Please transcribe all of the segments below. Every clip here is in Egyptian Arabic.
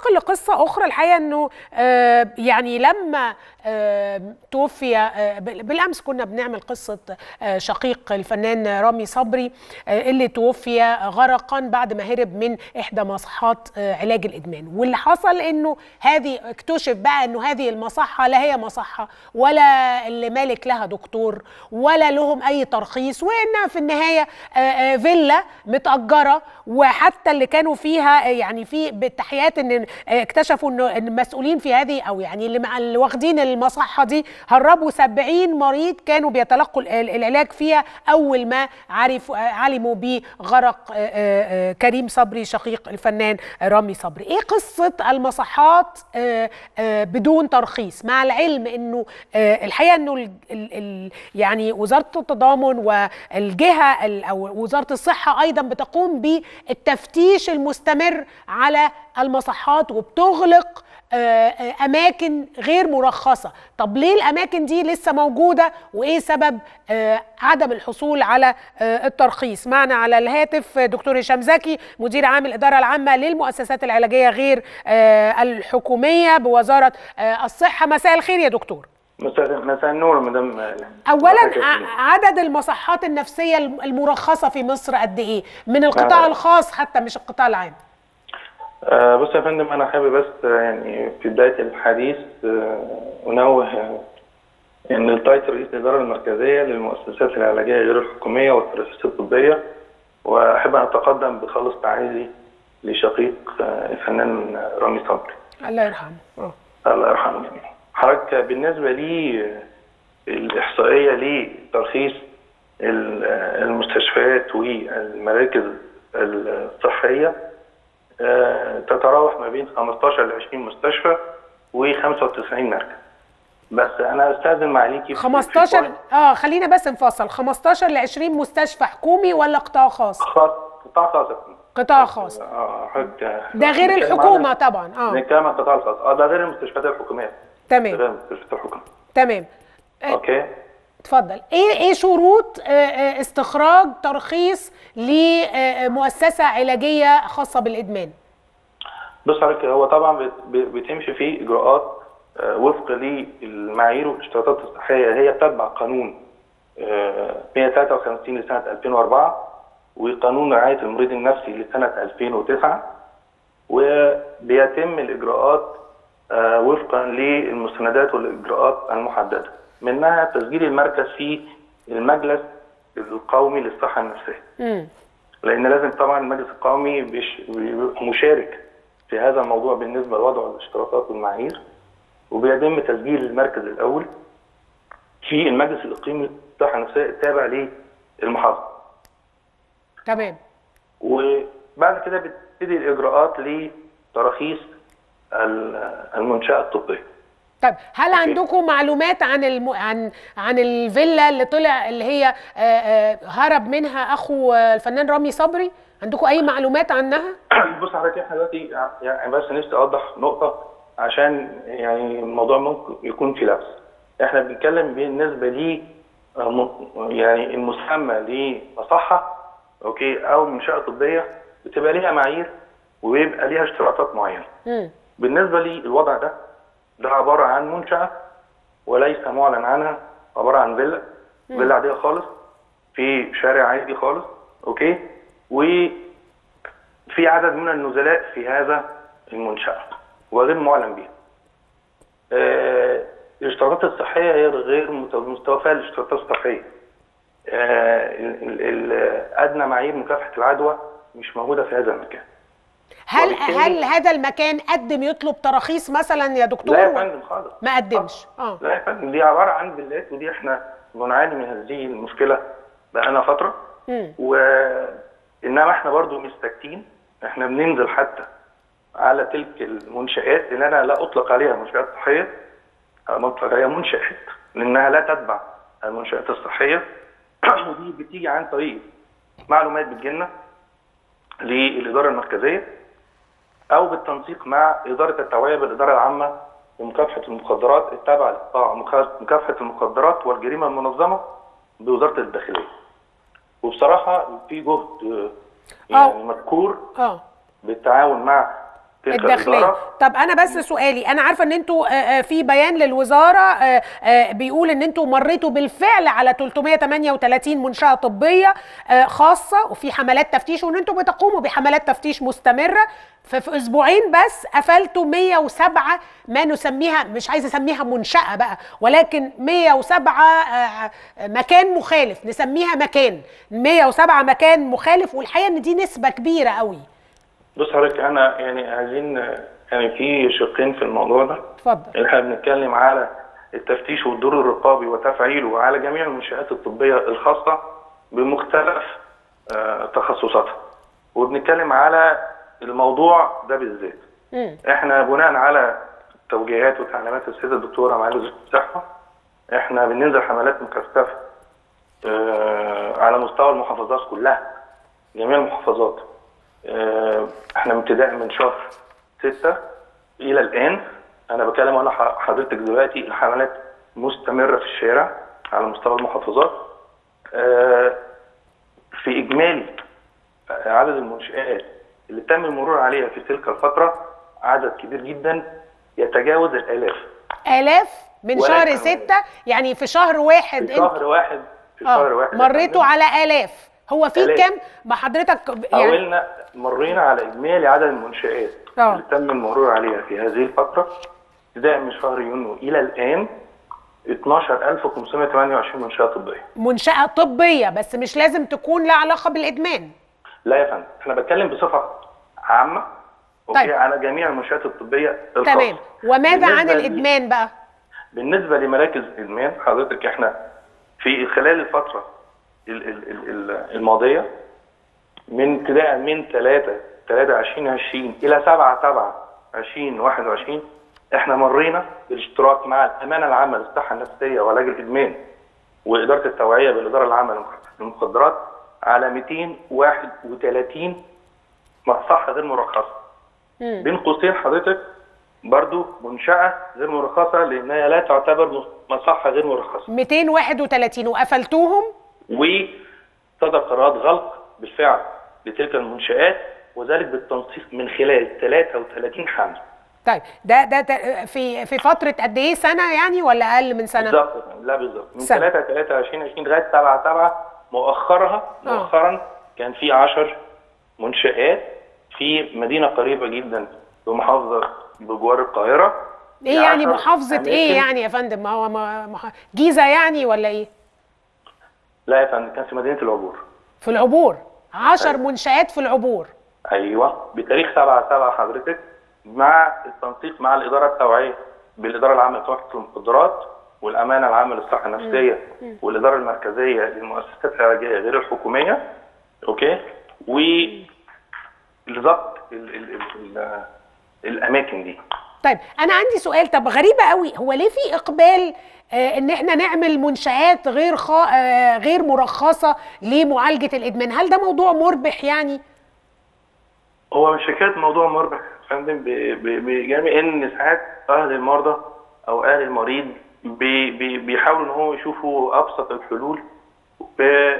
ننتقل لقصه اخرى الحقيقه انه آه، يعني لما آه، توفي آه، بال- بالامس كنا بنعمل قصه آه، شقيق الفنان رامي صبري آه، اللي توفي غرقا بعد ما هرب من احدى مصحات آه، علاج الادمان واللي حصل انه هذه اكتشف بقى انه هذه المصحه لا هي مصحه ولا اللي مالك لها دكتور ولا لهم اي ترخيص وانها في النهايه آه، آه، فيلا متاجره وحتى اللي كانوا فيها آه، يعني في بالتحيات ان آه، اكتشفوا انه إن المسؤولين في هذه او يعني اللي مع اللي واخدين المصحه دي هربوا 70 مريض كانوا بيتلقوا ال- ال- العلاج فيها اول ما عرفوا آه، علموا بغرق آه، آه، آه، كريم صبري شقيق الفنان رامي صبري ايه قصه المصحات آه، آه، بدون ترخيص مع العلم انه آه، الحقيقه انه ال- ال- ال- يعني وزاره التضامن والجهه ال- او وزاره الصحه ايضا بتقوم بالتفتيش المستمر على المصحات وبتغلق آه، آه، اماكن غير مرخصه طب ليه الاماكن دي لسه موجوده وايه سبب آه، عدم الحصول على آه، الترخيص معنا على الهاتف دكتور هشام زكي مدير عام الاداره العامه للمؤسسات العلاجيه غير آه، الحكوميه بوزاره آه، الصحه مساء الخير يا دكتور مساء مساء النور مدام اولا مساء الخير. ع- عدد المصحات النفسيه الم- المرخصه في مصر قد ايه من القطاع آه. الخاص حتى مش القطاع العام آه، بص يا فندم انا حابب بس آه، يعني في بدايه الحديث آه، انوه آه، ان التايت رئيس الاداره المركزيه للمؤسسات العلاجيه غير الحكوميه والتراخيص الطبيه واحب ان اتقدم بخالص تعازي لشقيق آه، الفنان رامي صبري الله يرحمه آه. الله يرحمه جميعا حضرتك بالنسبه لي آه، الاحصائيه لترخيص ال- آه، المستشفيات والمراكز الصحيه آه، تتراوح ما بين 15 ل 20 مستشفى و95 مركز بس انا استاذن معاليكي في- في 15 point اه خلينا بس نفصل 15 ل 20 مستشفى حكومي ولا قطاع خاص خاص قطاع خاص يا فندم. قطاع خاص اه حضرتك ده غير بنتكلم الحكومه عن- طبعا اه بنتكلم عن القطاع الخاص اه ده غير المستشفيات الحكوميه تمام غير المستشفيات الحكوميه تمام اوكي اتفضل ايه ايه شروط آه، آه، استخراج ترخيص لمؤسسه علاجيه خاصه بالادمان بص حضرتك هو طبعا بت- ب- بتمشي فيه اجراءات آه، وفق للمعايير والاشتراطات الصحيه هي بتتبع قانون آه، 153 لسنه 2004 وقانون رعايه المريض النفسي لسنه 2009 وبيتم الاجراءات آه، وفقا للمستندات والاجراءات المحدده منها تسجيل المركز في المجلس القومي للصحه النفسيه امم لان لازم طبعا المجلس القومي بيش- بيبقى مشارك في هذا الموضوع بالنسبه لوضع الاشتراطات والمعايير وبيتم تسجيل المركز الاول في المجلس الاقليمي للصحه النفسيه التابع للمحافظه تمام وبعد كده بتبتدي الاجراءات لتراخيص ال- المنشاه الطبيه طيب هل عندكم معلومات عن الم... عن عن الفيلا اللي طلع اللي هي آه، آه، هرب منها اخو آه، الفنان رامي صبري عندكم اي معلومات عنها بص حضرتك احنا دلوقتي يعني بس نفسي اوضح نقطه عشان يعني الموضوع ممكن يكون في لبس احنا بنتكلم بالنسبه لي آه، م- يعني المسمى لمصحه اوكي او منشاه طبيه بتبقى ليها معايير وبيبقى ليها اشتراطات معينه امم بالنسبه لي الوضع ده ده عباره عن منشاه وليس معلن عنها عباره عن فيلا فيلا عاديه خالص في شارع عادي خالص اوكي وفي عدد من النزلاء في هذا المنشاه وغير معلن بها آه، الاشتراطات الصحيه هي غير مت- مستوفاه للاشتراطات الصحيه آه، ال- ال- ال- ادنى معايير مكافحه العدوى مش موجوده في هذا المكان هل وبالتالي- هل هذا المكان قدم يطلب تراخيص مثلا يا دكتور لا يا فندم خالص ما قدمش اه لا يا فندم دي عباره عن فيلات ودي احنا بنعاني من هذه المشكله بقالنا فتره امم و انما احنا برضو مش ساكتين احنا بننزل حتى على تلك المنشآت اللي انا لا اطلق عليها منشآت صحيه أنا بطلق عليها منشآت لانها لا تتبع المنشآت الصحيه ودي بتيجي عن طريق معلومات بتجيلنا للاداره المركزيه او بالتنسيق مع اداره التوعيه بالاداره العامه لمكافحه المخدرات التابعه لقطاع مكا- مكافحه المخدرات والجريمه المنظمه بوزاره الداخليه. وبصراحه في جهد آه، يعني آه. مذكور اه بالتعاون مع تلك الداخليه الإدارة. طب انا بس سؤالي انا عارفه ان انتوا آه، آه، في بيان للوزاره آه، آه، بيقول ان انتوا مريتوا بالفعل على 338 منشاه طبيه آه، خاصه وفي حملات تفتيش وان انتوا بتقوموا بحملات تفتيش مستمره ففي اسبوعين بس قفلتوا 107 ما نسميها مش عايزه اسميها منشاه بقى ولكن 107 آه، مكان مخالف نسميها مكان 107 مكان مخالف والحقيقه ان دي نسبه كبيره قوي بص حضرتك انا يعني عايزين يعني في شقين في الموضوع ده اتفضل احنا بنتكلم على التفتيش والدور الرقابي وتفعيله على جميع المنشآت الطبية الخاصة بمختلف آه، تخصصاتها وبنتكلم على الموضوع ده بالذات مم. احنا بناء على توجيهات وتعليمات السيدة الدكتورة معالي وزيرة الصحة احنا بننزل حملات مكثفة آه، على مستوى المحافظات كلها جميع المحافظات آه، احنا ابتداء من شهر ستة الى الان انا بكلم وانا ح- حضرتك دلوقتي الحملات مستمرة في الشارع على مستوى المحافظات آه، في اجمالي عدد المنشآت اللي تم المرور عليها في تلك الفترة عدد كبير جدا يتجاوز الآلاف آلاف من ولكن- شهر ستة يعني في شهر واحد في شهر واحد في شهر اه واحد مريتوا على آلاف هو في آلاف. كام ما حضرتك يعني حاولنا مرينا على إجمالي عدد المنشآت آه. اللي تم المرور عليها في هذه الفترة ابتداء من شهر يونيو إلى الآن 12528 منشأة طبية منشأة طبية بس مش لازم تكون لها علاقة بالإدمان لا يا فندم احنا بتكلم بصفة عامة اوكي طيب. على جميع المنشآت الطبية الخاصة تمام وماذا عن بالنسبة ل- الإدمان بقى بالنسبة لمراكز الإدمان حضرتك إحنا في خلال الفترة ال- ال- ال- ال- الماضية من ابتداء من 3 3 2020 إلى 7 7 2021 إحنا مرينا بالاشتراك مع الأمانة العامة للصحة النفسية وعلاج الإدمان وإدارة التوعية بالإدارة العامة للمخدرات على 231 مصحة غير مرخصة مم. بين قوسين حضرتك برضو منشأة غير مرخصة لأنها لا تعتبر مصحة غير مرخصة 231 وقفلتوهم وصدر قرارات غلق بالفعل لتلك المنشآت وذلك بالتنسيق من خلال 33 حمل طيب ده ده ت- في في فترة قد إيه سنة يعني ولا أقل من سنة؟ بالظبط لا بالظبط من سنة. 3 3 2020 لغاية 7 7 مؤخرها آه. مؤخرا كان في 10 منشآت في مدينة قريبة جدا بمحافظة بجوار القاهرة إيه في يعني 10 محافظة إيه أماكن يعني يا فندم؟ ما هو ما مح... جيزة يعني ولا إيه؟ لا يا فندم كان في مدينة العبور في العبور 10 أيوة. منشآت في العبور ايوه بتاريخ 7 7 حضرتك مع التنسيق مع الاداره التوعيه بالاداره العامه لمكافحه المخدرات والامانه العامه للصحه النفسيه والاداره المركزيه للمؤسسات العلاجيه غير الحكوميه اوكي و بالظبط ال- ال- ال- ال- الاماكن دي طيب انا عندي سؤال طب غريبه قوي هو ليه في اقبال آه ان احنا نعمل منشآت غير خا... آه غير مرخصه لمعالجه الادمان هل ده موضوع مربح يعني هو مش حكايه موضوع مربح يا فندم ب- ب- بجانب ان ساعات اهل المرضى او اهل المريض بي بي بيحاولوا ان هو يشوفوا ابسط الحلول ب-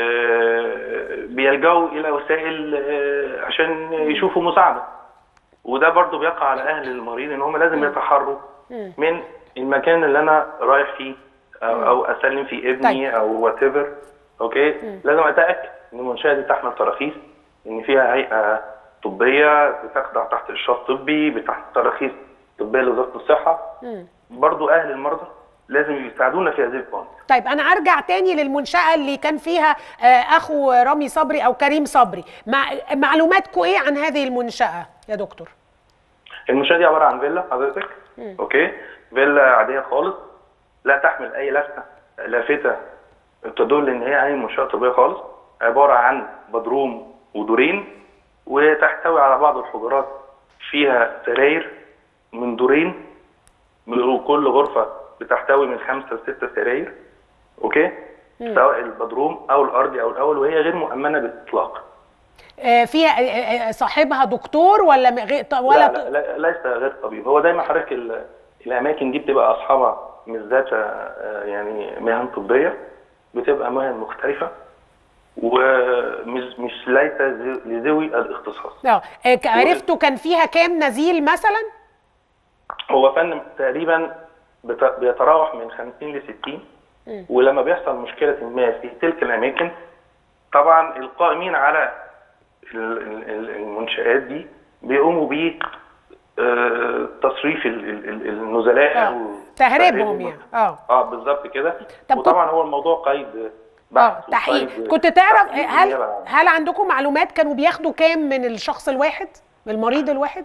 آه، بيلجأوا الى وسائل آه، عشان يشوفوا مساعده وده برضو بيقع على اهل المريض ان هم لازم يتحروا من المكان اللي انا رايح فيه او, أو اسلم فيه ابني طيب. او وات ايفر اوكي لازم اتاكد ان المنشاه دي تحمل تراخيص ان فيها هيئه طبيه بتخضع تحت اشراف طبي بتحت تراخيص طبيه لوزاره الصحه برضو اهل المرضى لازم يساعدونا في هذه البوينت طيب انا ارجع تاني للمنشاه اللي كان فيها آه اخو رامي صبري او كريم صبري مع معلوماتكم ايه عن هذه المنشاه يا دكتور المنشاه دي عباره عن فيلا حضرتك اوكي فيلا عاديه خالص لا تحمل اي لفته لافته تدل ان هي اي منشاه طبيه خالص عباره عن بدروم ودورين وتحتوي على بعض الحجرات فيها سراير من دورين من كل غرفه بتحتوي من خمسه لسته سراير اوكي سواء البدروم او الارضي او الاول وهي غير مؤمنه بالاطلاق آه فيها آه آه، صاحبها دكتور ولا م- غير ولا لا, لا, لا ليس غير طبيب هو دايما حضرتك ال- الاماكن دي بتبقى اصحابها مش ذات آه، يعني مهن طبيه بتبقى مهن مختلفه ومش مش ليس ذو- لذوي الاختصاص اه آه، ك- عرفتوا كان فيها كام نزيل مثلا هو فن تقريبا بت- بيتراوح من 50 ل 60 ولما بيحصل مشكله ما في تلك الاماكن طبعا القائمين على ال- ال- ال- المنشآت دي بيقوموا ب تصريف ال- ال- ال- النزلاء اه أو تهريبهم يعني اه اه بالظبط كده طب وطبعا هو الموضوع قيد اه بحث تحقيق وقيد كنت تعرف تحقيق هل بالنيابة العامة. هل عندكم معلومات كانوا بياخدوا كام من الشخص الواحد من المريض الواحد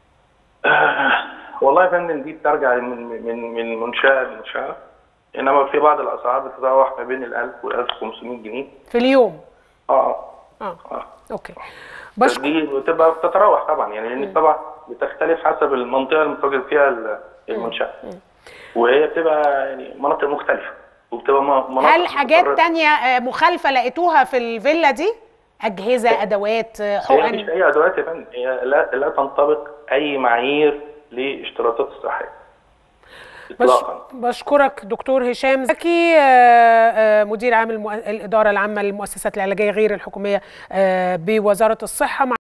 والله يا فندم دي بترجع من من من منشاه لمنشاه انما في بعض الاسعار بتتراوح ما بين ال 1000 وال 1500 جنيه في اليوم اه اه اه اوكي بس بشكر دي بتبقى بتتراوح طبعا يعني لان طبعا بتختلف حسب المنطقه المتواجد فيها ال- المنشاه وهي بتبقى يعني مناطق مختلفه وبتبقى م- مناطق هل حاجات متفرقة. تانية آه، مخالفة لقيتوها في الفيلا دي أجهزة أدوات آه، هي مش حقن اي ادوات يا فندم هي لا لا تنطبق اي معايير لاشتراطات الصحيه بش... اطلاقا بشكرك دكتور هشام زكي آه، آه، مدير عام المؤ... الإدارة العامة للمؤسسات العلاجية غير الحكومية آه، بوزارة الصحة